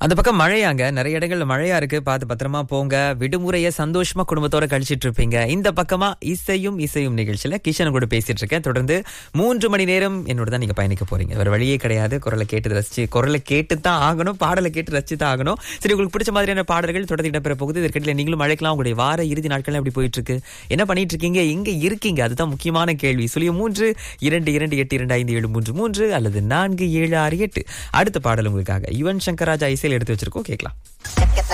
அந்த பக்கம் மழையாங்க நிறைய இடங்கள்ல மழையா இருக்கு பார்த்து பத்திரமா போங்க விடுமுறைய சந்தோஷமா குடும்பத்தோட கழிச்சிட்டு இருப்பீங்க இந்த பக்கமா இசையும் இசையும் நிகழ்ச்சியில கிஷன் கூட பேசிட்டு இருக்கேன் தொடர்ந்து மூன்று மணி நேரம் என்னோட தான் நீங்க பயணிக்க போறீங்க வேற வழியே கிடையாது குரலை கேட்டு ரசிச்சு குரலை கேட்டு தான் ஆகணும் பாடலை கேட்டு ரசிச்சு தான் ஆகணும் சரி உங்களுக்கு பிடிச்ச மாதிரியான பாடல்கள் தொடர்ந்து இடம்பெற போகுது இதற்கிடையில நீங்களும் அழைக்கலாம் உங்களுடைய வார இறுதி நாட்கள் எப்படி போயிட்டு இருக்கு என்ன பண்ணிட்டு இருக்கீங்க எங்க இருக்கீங்க அதுதான் முக்கியமான கேள்வி சுழிய மூன்று இரண்டு இரண்டு எட்டு இரண்டு ஐந்து ஏழு மூன்று மூன்று அல்லது நான்கு ஏழு ஆறு எட்டு அடுத்த பாடல் உங்களுக்காக யுவன் சங்கர் ராஜா இசையில் எடுத்து வச்சிருக்கோம் கேட்கலாம்